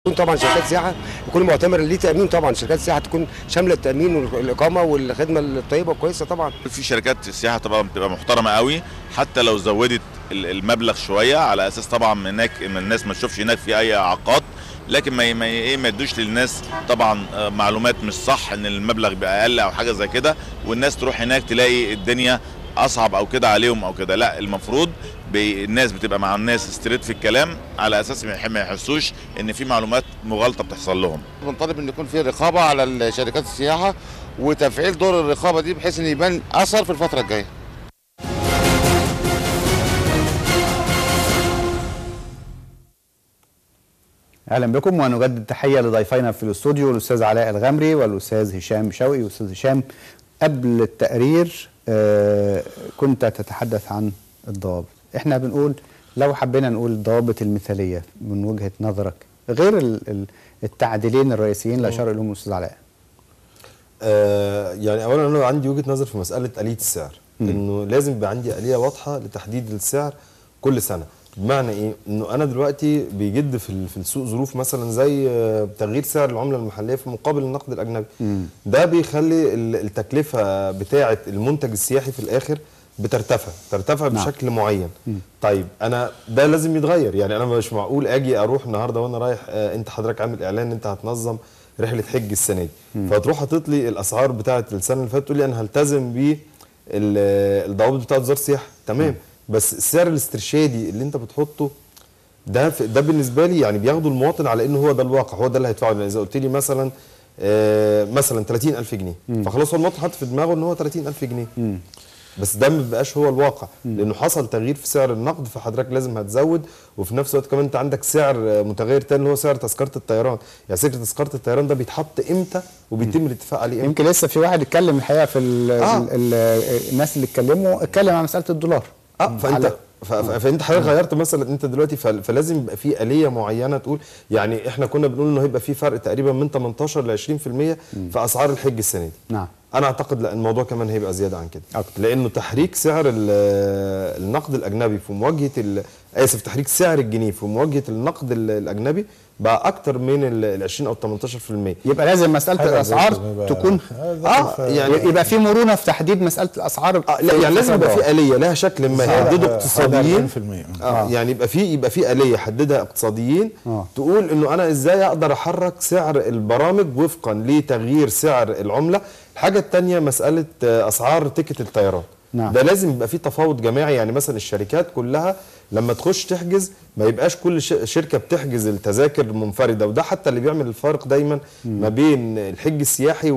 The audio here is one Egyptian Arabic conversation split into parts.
يكون طبعا شركات سياحه يكون معتمر ليه تامين طبعا شركات السياحه تكون شامله التامين والاقامه والخدمه الطيبه الكويسه طبعا في شركات السياحه طبعا بتبقى محترمه قوي حتى لو زودت ال- المبلغ شويه على اساس طبعا من هناك من الناس ما تشوفش هناك في اي اعاقات لكن ما ي- ما ي- ايه ما يدوش للناس طبعا آه، معلومات مش صح ان المبلغ بيبقى اقل او حاجه زي كده والناس تروح هناك تلاقي الدنيا اصعب او كده عليهم او كده لا المفروض بي- الناس بتبقى مع الناس ستريت في الكلام على اساس ما يح- ما يحسوش ان في معلومات مغالطه بتحصل لهم بنطالب ان يكون في رقابه على شركات السياحه وتفعيل دور الرقابه دي بحيث ان يبان اثر في الفتره الجايه اهلا بكم ونجدد تحيه لضيفينا في الاستوديو الاستاذ علاء الغمري والاستاذ هشام شوقي استاذ هشام قبل التقرير آه كنت تتحدث عن الضوابط احنا بنقول لو حبينا نقول الضوابط المثاليه من وجهه نظرك غير ال- ال- التعديلين الرئيسيين اللي اشار اليهم الاستاذ علاء آه يعني اولا انا عندي وجهه نظر في مساله اليه السعر انه لازم يبقى عندي اليه واضحه لتحديد السعر كل سنه بمعنى ايه انه انا دلوقتي بيجد في ال- في السوق ظروف مثلا زي آه، تغيير سعر العمله المحليه في مقابل النقد الاجنبي ده بيخلي ال- التكلفه بتاعه المنتج السياحي في الاخر بترتفع ترتفع نعم. بشكل معين طيب انا ده لازم يتغير يعني انا مش معقول اجي اروح النهارده وانا رايح آه انت حضرتك عامل اعلان ان انت هتنظم رحله حج السنه دي فتروح حاطط لي الاسعار بتاعه السنه اللي فاتت تقول لي انا هلتزم ب الضوابط بتاعه وزاره السياحه تمام بس السعر الاسترشادي اللي انت بتحطه ده في ده بالنسبه لي يعني بياخدوا المواطن على انه هو ده الواقع هو ده اللي هيدفعه يعني اذا قلت لي مثلا آه مثلا 30000 جنيه فخلاص هو المواطن حاطط في دماغه ان هو 30000 جنيه بس ده ما بيبقاش هو الواقع لانه حصل تغيير في سعر النقد فحضرتك لازم هتزود وفي نفس الوقت كمان انت عندك سعر آه، متغير تاني اللي هو سعر تذكره الطيران يعني سعر تذكره الطيران ده بيتحط امتى وبيتم الاتفاق عليه امتى يمكن لسه في واحد اتكلم الحقيقه في ال آه. ال ال الناس اللي اتكلموا اتكلم عن مساله الدولار اه فانت على- ف- ف- فانت حضرتك غيرت مثلا انت دلوقتي فل- فلازم يبقى في اليه معينه تقول يعني احنا كنا بنقول انه هيبقى في فرق تقريبا من 18 ل 20% في اسعار الحج السنه دي نعم انا اعتقد لا الموضوع كمان هيبقى زياده عن كده أكتر. لانه تحريك سعر ال- النقد الاجنبي في مواجهه ال- اسف تحريك سعر الجنيه في مواجهه النقد ال- الاجنبي بقى اكتر من ال ال 20 او 18% يبقى لازم مساله حاجة الاسعار زي كده يبقى- تكون اه يعني يبقى في مرونه في تحديد مساله الاسعار آه لا يعني لازم يبقى في اليه لها شكل ما يحددوا اقتصاديين 40% اه يعني يبقى في يبقى في اليه يحددها اقتصاديين آه. تقول انه انا ازاي اقدر احرك سعر البرامج وفقا لتغيير سعر العمله الحاجه الثانيه مساله آه، اسعار تيكت الطيران نعم. ده لازم يبقى في تفاوض جماعي يعني مثلا الشركات كلها لما تخش تحجز ما يبقاش كل ش- شركه بتحجز التذاكر منفرده وده حتى اللي بيعمل الفارق دايما ما بين الحج السياحي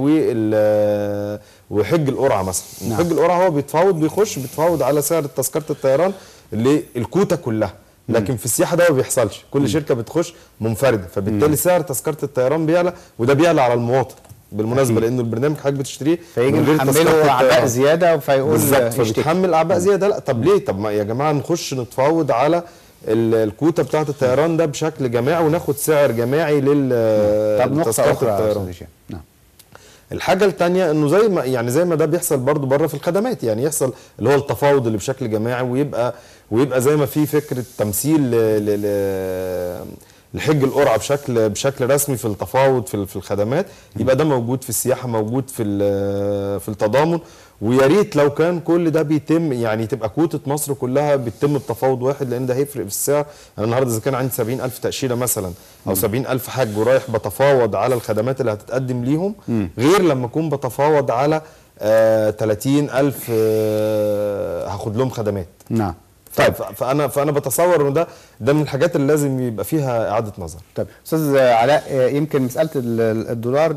وال وحج القرعه مثلا نعم. حج القرعه هو بيتفاوض بيخش بيتفاوض على سعر تذكره الطيران اللي الكوتا كلها لكن في السياحه ده ما بيحصلش كل شركه بتخش منفرده فبالتالي سعر تذكره الطيران بيعلى وده بيعلى على المواطن بالمناسبه أكيد. لانه البرنامج حضرتك بتشتريه فيجي من غير تذكرة محمله اعباء الطيران. زياده فيقول بالظبط اشتكي. فبيتحمل اعباء زياده لا طب ليه طب ما يا جماعه نخش نتفاوض على ال- الكوتا بتاعه الطيران ده بشكل جماعي وناخد سعر جماعي لل طب نقطه لتذكرة اخرى يا الطيران. استاذ هشام نعم الحاجه الثانيه انه زي ما يعني زي ما ده بيحصل برضو بره في الخدمات يعني يحصل اللي هو التفاوض اللي بشكل جماعي ويبقى ويبقى زي ما في فكره تمثيل ل- ل- ل- لحج القرعه بشكل بشكل رسمي في التفاوض في ال- في الخدمات يبقى ده موجود في السياحه موجود في ال- في التضامن ويا ريت لو كان كل ده بيتم يعني تبقى كوته مصر كلها بيتم بتفاوض واحد لان ده هيفرق في السعر انا النهارده اذا كان عندي 70000 تاشيره مثلا او 70000 حاج ورايح بتفاوض على الخدمات اللي هتتقدم ليهم غير لما اكون بتفاوض على آه 30000 آه هاخد لهم خدمات نعم طيب ف- فانا فانا بتصور انه ده ده من الحاجات اللي لازم يبقى فيها اعاده نظر طيب استاذ علاء آه، يمكن مساله ال- الدولار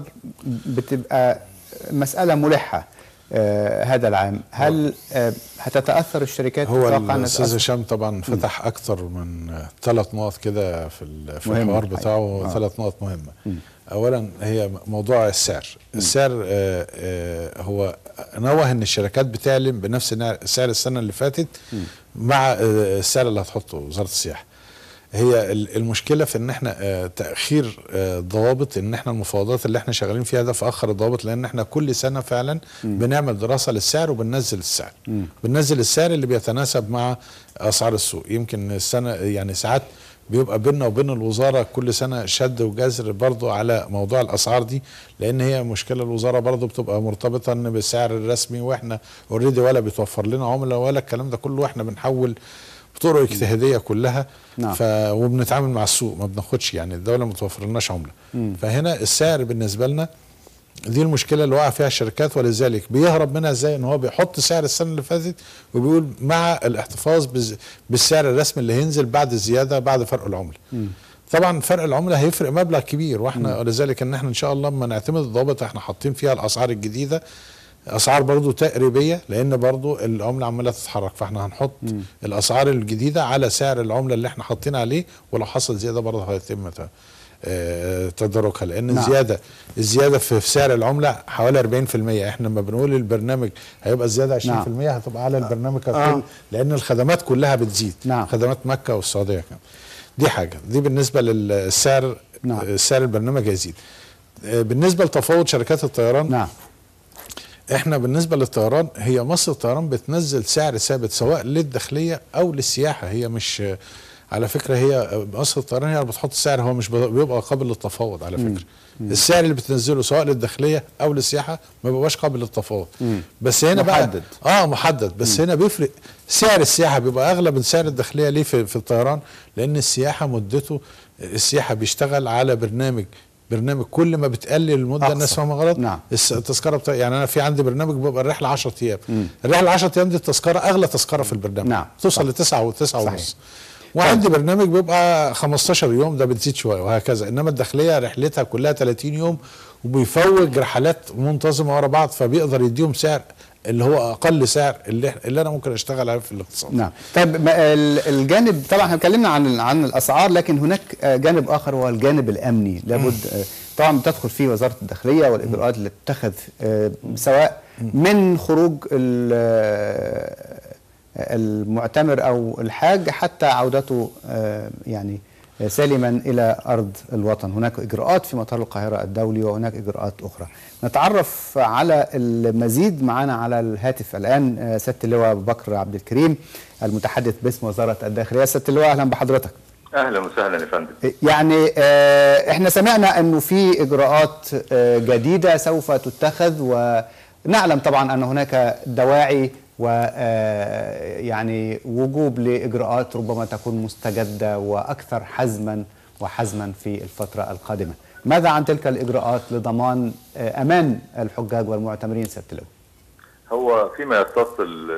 بتبقى مساله ملحه آه، هذا العام هل آه، هتتاثر الشركات هو تتوقع أن الاستاذ تتأثر؟ هشام طبعا فتح اكثر من ثلاث نقط كده في ال- في مهمة الحوار الحقيقة. بتاعه آه. ثلاث نقط مهمه اولا هي موضوع السعر السعر آه، آه، هو نوه ان الشركات بتعلن بنفس نع- سعر السنه اللي فاتت مع آه، السعر اللي هتحطه وزاره السياحه هي ال- المشكله في ان احنا آه، تاخير آه، ضوابط ان احنا المفاوضات اللي احنا شغالين فيها ده في اخر الضوابط لان احنا كل سنه فعلا بنعمل دراسه للسعر وبننزل السعر بننزل السعر اللي بيتناسب مع اسعار السوق يمكن السنه يعني ساعات بيبقى بيننا وبين الوزاره كل سنه شد وجزر برضو على موضوع الاسعار دي لان هي مشكله الوزاره برضو بتبقى مرتبطه ان بالسعر الرسمي واحنا اوريدي ولا بيتوفر لنا عمله ولا الكلام ده كله واحنا بنحول بطرق اجتهاديه كلها نعم. ف... وبنتعامل مع السوق ما بناخدش يعني الدوله ما بتوفر لناش عمله فهنا السعر بالنسبه لنا دي المشكله اللي وقع فيها الشركات ولذلك بيهرب منها ازاي ان هو بيحط سعر السنه اللي فاتت وبيقول مع الاحتفاظ بز- بالسعر الرسمي اللي هينزل بعد الزياده بعد فرق العمله طبعا فرق العمله هيفرق مبلغ كبير واحنا ولذلك ان احنا ان شاء الله لما نعتمد الضوابط احنا حاطين فيها الاسعار الجديده اسعار برضو تقريبيه لان برضو العمله عماله تتحرك فاحنا هنحط الاسعار الجديده على سعر العمله اللي احنا حاطين عليه ولو حصل زياده برضه هيتم ت- آه، تداركها لان نعم. نعم. الزياده الزياده في في سعر العمله حوالي 40% احنا لما بنقول البرنامج هيبقى الزياده 20% نعم. هتبقى على البرنامج ككل آه. لان الخدمات كلها بتزيد نعم. خدمات مكه والسعوديه كمان دي حاجه دي بالنسبه للسعر نعم. نعم. سعر البرنامج هيزيد آه، بالنسبه لتفاوض شركات الطيران نعم احنا بالنسبه للطيران هي مصر الطيران بتنزل سعر ثابت سواء للداخليه او للسياحه هي مش على فكره هي مصر الطيران هي اللي بتحط السعر هو مش بيبقى قابل للتفاوض على فكره السعر اللي بتنزله سواء للداخليه او للسياحه ما بيبقاش قابل للتفاوض بس هنا محدد. بقى اه محدد بس هنا بيفرق سعر السياحه بيبقى اغلى من سعر الداخليه ليه في, في الطيران لان السياحه مدته السياحه بيشتغل على برنامج برنامج كل ما بتقلل المده أقصى. الناس فاهمه غلط نعم. الس- التذكره بتا... يعني انا في عندي برنامج بيبقى الرحله 10 ايام الرحله 10 ايام دي التذكره اغلى تذكره في البرنامج نعم. توصل ل 9 و9 صحيح. ونص وعندي برنامج بيبقى 15 يوم ده بتزيد شويه وهكذا انما الداخليه رحلتها كلها 30 يوم وبيفوج رحلات منتظمه ورا بعض فبيقدر يديهم سعر اللي هو اقل سعر اللي, اللي انا ممكن اشتغل عليه في الاقتصاد نعم طيب ما ال- الجانب طبعا احنا اتكلمنا عن عن الاسعار لكن هناك آه، جانب اخر وهو الجانب الامني لابد آه، طبعا بتدخل فيه وزاره الداخليه والاجراءات اللي تتخذ آه، سواء من خروج ال- آه، المعتمر او الحاج حتى عودته آه، يعني سالما الى ارض الوطن، هناك اجراءات في مطار القاهره الدولي وهناك اجراءات اخرى. نتعرف على المزيد معنا على الهاتف الان آه، سياده اللواء ابو بكر عبد الكريم المتحدث باسم وزاره الداخليه، سياده اللواء اهلا بحضرتك. اهلا وسهلا يا فندم يعني آه، احنا سمعنا انه في اجراءات آه، جديده سوف تتخذ ونعلم طبعا ان هناك دواعي و آه، يعني وجوب لاجراءات ربما تكون مستجده واكثر حزما وحزما في الفتره القادمه. ماذا عن تلك الاجراءات لضمان آه، امان الحجاج والمعتمرين سياده اللواء؟ هو فيما يتصل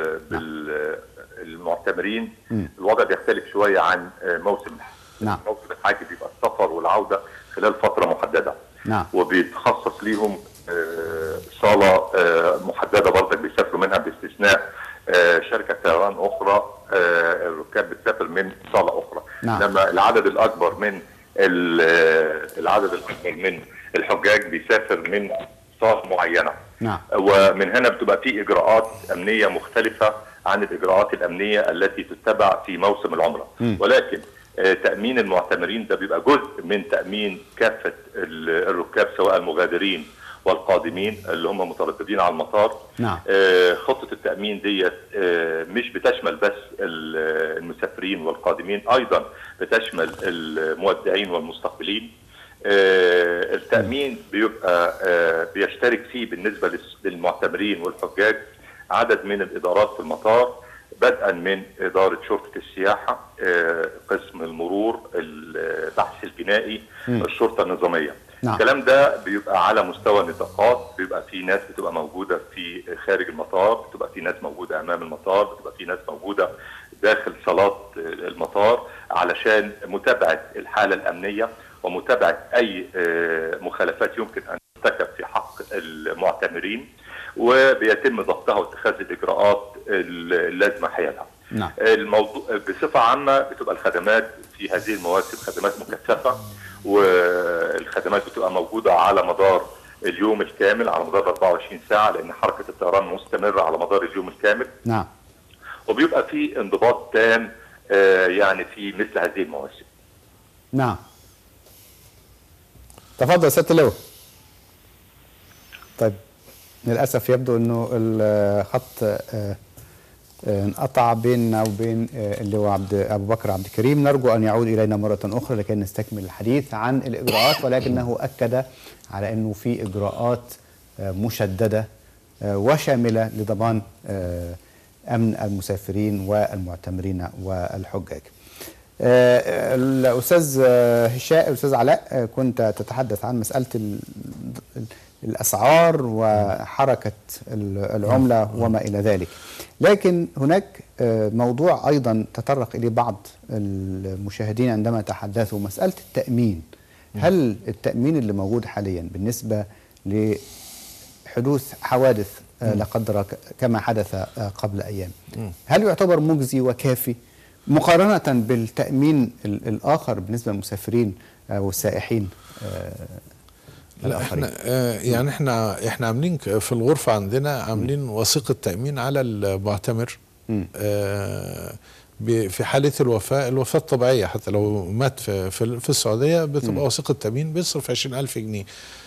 بالمعتمرين الوضع بيختلف شويه عن موسم الحج. نعم. موسم الحج بيبقى السفر والعوده خلال فتره محدده نعم. وبيتخصص ليهم آه، صاله آه، محدده برضك بيسافروا منها باستثناء آه، شركه طيران اخرى آه، الركاب بتسافر من صاله اخرى نعم. لما العدد الاكبر من ال- آه، العدد الاكبر من الحجاج بيسافر من صاله معينه نعم. ومن هنا بتبقى في اجراءات امنيه مختلفه عن الاجراءات الامنيه التي تتبع في موسم العمره ولكن آه، تامين المعتمرين ده بيبقى جزء من تامين كافه ال- الركاب سواء المغادرين والقادمين اللي هم مترددين على المطار نعم. آه، خطه التامين ديت آه، مش بتشمل بس ال- المسافرين والقادمين ايضا بتشمل المودعين والمستقبلين آه، التامين بيبقى آه، بيشترك فيه بالنسبه للس- للمعتمرين والحجاج عدد من الادارات في المطار بدءا من اداره شرطه السياحه آه، قسم المرور البحث البنائي الشرطه النظاميه نعم. الكلام ده بيبقى على مستوى النطاقات بيبقى في ناس بتبقى موجوده في خارج المطار بتبقى في ناس موجوده امام المطار بتبقى في ناس موجوده داخل صالات المطار علشان متابعه الحاله الامنيه ومتابعه اي آه، مخالفات يمكن ان ترتكب في حق المعتمرين وبيتم ضبطها واتخاذ الاجراءات اللازمه حيالها. نعم. الموضوع بصفه عامه بتبقى الخدمات في هذه المواسم خدمات مكثفه والخدمات بتبقى موجوده على مدار اليوم الكامل على مدار 24 ساعه لان حركه الطيران مستمره على مدار اليوم الكامل نعم. وبيبقى في انضباط تام آه، يعني في مثل هذه المواسم. نعم. تفضل سياده اللواء. طيب للاسف يبدو انه الخط آه، آه، انقطع بيننا وبين آه، اللواء عبد ابو بكر عبد الكريم نرجو ان يعود الينا مره اخرى لكي نستكمل الحديث عن الاجراءات ولكنه اكد على انه في اجراءات آه، مشدده آه، وشامله لضمان آه، امن المسافرين والمعتمرين والحجاج. آه، الاستاذ آه، هشام الاستاذ علاء آه، كنت تتحدث عن مساله ال- ال- الاسعار وحركه ال- العمله وما الى ذلك لكن هناك آه، موضوع ايضا تطرق اليه بعض المشاهدين عندما تحدثوا مساله التامين هل التامين اللي موجود حاليا بالنسبه لحدوث حوادث آه، لا قدر ك- كما حدث آه، قبل ايام هل يعتبر مجزي وكافي مقارنه بالتامين ال- الاخر بالنسبه للمسافرين آه، والسائحين آه، لا الآخرين. احنا آه، يعني احنا احنا عاملين ك- في الغرفه عندنا عاملين وثيقه تامين على المعتمر مم. آه، ب- في حاله الوفاه الوفاه الطبيعيه حتى لو مات في في, في السعوديه بتبقى وثيقه تامين بيصرف 20000 جنيه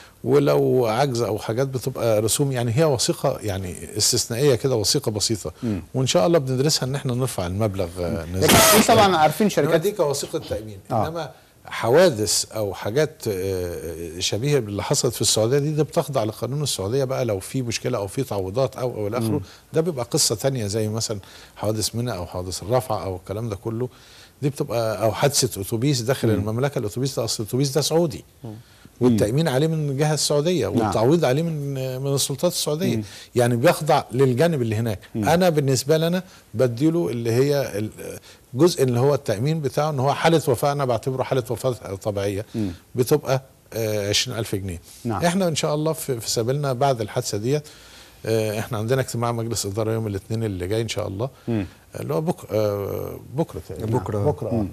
ولو عجز او حاجات بتبقى رسوم يعني هي وثيقه يعني استثنائيه كده وثيقه بسيطه وان شاء الله بندرسها ان احنا نرفع المبلغ آه، لكن نزل. في طبعا عارفين انما شركات دي كوثيقه تامين آه. آه. انما حوادث او حاجات آه، شبيهه باللي حصلت في السعوديه دي ده بتخضع لقانون السعوديه بقى لو في مشكله او في تعويضات او او الى اخره ده بيبقى قصه تانية زي مثلا حوادث منى او حوادث الرفع او الكلام ده كله دي بتبقى او حادثه اتوبيس داخل المملكه الاتوبيس ده اصل الاتوبيس ده سعودي والتامين عليه من الجهه السعوديه والتعويض عليه من من السلطات السعوديه يعني بيخضع للجانب اللي هناك انا بالنسبه لنا بديله اللي هي ال- الجزء اللي هو التامين بتاعه ان هو حاله وفاه انا بعتبره حاله وفاه طبيعيه بتبقى آه، 20000 جنيه نعم. احنا ان شاء الله في في سبيلنا بعد الحادثه ديت آه، احنا عندنا اجتماع مجلس اداره يوم الاثنين اللي جاي ان شاء الله اللي هو بكره آه، بكره تقريبا بكرة. بكره آه.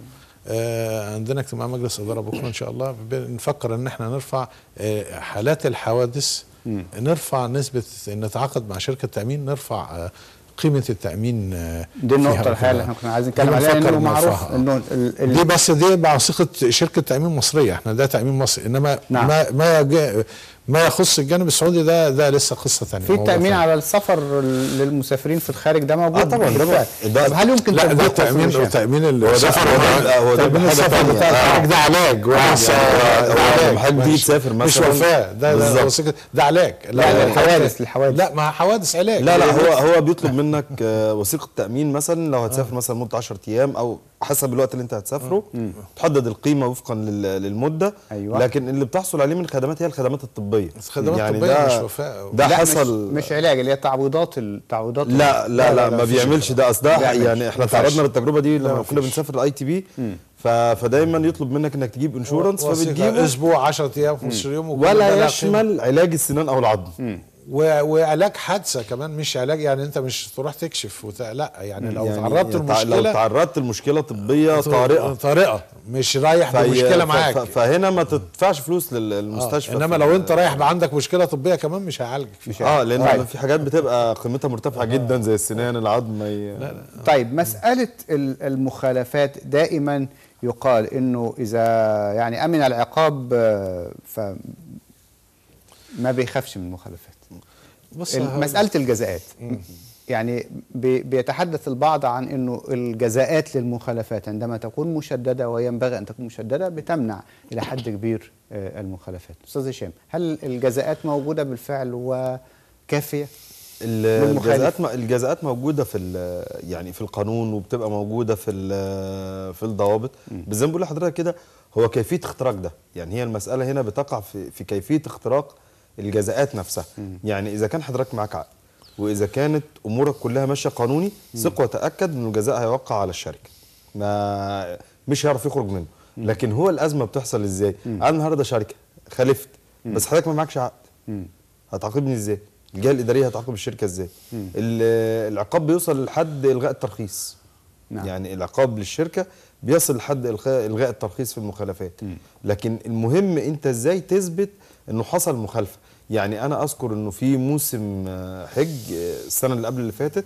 آه عندنا اجتماع مجلس اداره بكره ان شاء الله بنفكر ان احنا نرفع آه حالات الحوادث نرفع نسبه نتعاقد مع شركه تامين نرفع آه قيمه التامين آه دي النقطة فيها الحقيقة اللي وكده. احنا كنا عايزين دي نتكلم عليها بنفكر انه معروف نرفعها. انه ال- ال- دي بس دي مع وثيقه شركه تامين مصريه احنا ده تامين مصري انما نعم. ما ما يج- ما يخص الجانب السعودي ده ده لسه قصه ثانيه في التأمين على السفر للمسافرين في الخارج ده موجود آه طبعاً، ده بالفعل. ده- طب هل يمكن لا ده تطبيقه في تامين المشاة؟ تامين هو ده السفر هو ده- لا، هو ده تامين حاجة السفر تانية. بتاع آه. الحاج ده علاج وليس هو علاج لما حضرتك تيجي مش- تسافر مش مثلاً- وفاه ده ده, بالظبط. وثيقة- ده علاج لا، الحوادث- الحوادث. لا ما حوادث علاج لا لا هو هو بيطلب منك آه، وثيقه تامين مثلا لو هتسافر مثلا مده 10 ايام او حسب الوقت اللي انت هتسافره تحدد القيمه وفقا لل- للمده أيوة. لكن اللي بتحصل عليه من خدمات هي الخدمات الطبيه الخدمات الطبية ده مش وفاء. ده لا حصل مش, مش علاج اللي هي تعويضات التعويضات لا لا لا, ما فيش بيعملش ده اصل ده بيعملش. يعني احنا ما فيش. تعرضنا للتجربه دي لا، لما ما كنا فيش. بنسافر الاي تي بي فدايما يطلب منك انك تجيب انشورنس وثيقة فبتجيبه اسبوع 10 ايام 15 يوم وكل ده ولا لا قيمة. يشمل علاج السنان او العظم و- وعلاج حادثه كمان مش علاج يعني انت مش تروح تكشف وت... لا يعني لو يعني تعرضت يعني تع- لو لمشكله تعرضت لمشكله طبيه طارئه طارئه مش رايح فهي- بمشكله ف- معاك ف- فهنا ما تدفعش فلوس لل- آه. للمستشفى انما في- لو انت رايح بقى عندك مشكله طبيه كمان مش هيعالجك مش اه لان طيب. في حاجات بتبقى قيمتها مرتفعه جدا زي السنان العظم ما ي... طيب مسألة ال- المخالفات دائما يقال انه اذا يعني امن العقاب آه، ف ما بيخافش من المخالفات بص ال- هقول- مسألة الجزاءات يعني بي- بيتحدث البعض عن انه الجزاءات للمخالفات عندما تكون مشدده وينبغي ان تكون مشدده بتمنع الى حد كبير آه، المخالفات. استاذ هشام هل الجزاءات موجوده بالفعل وكافيه؟ ال- والمخالف. الجزاءات م- الجزاءات موجوده في ال- يعني في القانون وبتبقى موجوده في ال- في الضوابط بس زي ما بقول لحضرتك كده هو كيفيه اختراق ده يعني هي المساله هنا بتقع في في كيفيه اختراق الجزاءات نفسها يعني اذا كان حضرتك معاك عقد واذا كانت امورك كلها ماشيه قانوني ثق وتاكد ان الجزاء هيوقع على الشركه ما مش هيعرف يخرج منه لكن هو الازمه بتحصل ازاي انا النهارده شركه خالفت بس حضرتك ما معكش عقد هتعاقبني ازاي الجهه الاداريه هتعاقب الشركه ازاي ال- العقاب بيوصل لحد الغاء الترخيص نعم. يعني العقاب للشركه بيصل لحد الغاء الغاء الترخيص في المخالفات لكن المهم انت ازاي تثبت انه حصل مخالفه يعني انا اذكر انه في موسم آه، حج آه، السنه اللي قبل اللي فاتت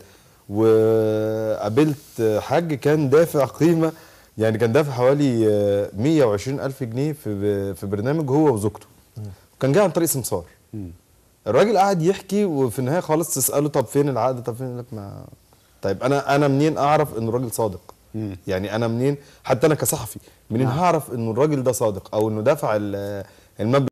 وقابلت آه، حج كان دافع قيمه يعني كان دافع حوالي آه، 120 الف جنيه في في برنامج هو وزوجته وكان جاي عن طريق سمسار الراجل قاعد يحكي وفي النهايه خالص تساله طب فين العقد طب فين يقول لك ما طيب انا انا منين اعرف ان الراجل صادق يعني انا منين حتى انا كصحفي منين هعرف ان الراجل ده صادق او انه دفع ال- المبلغ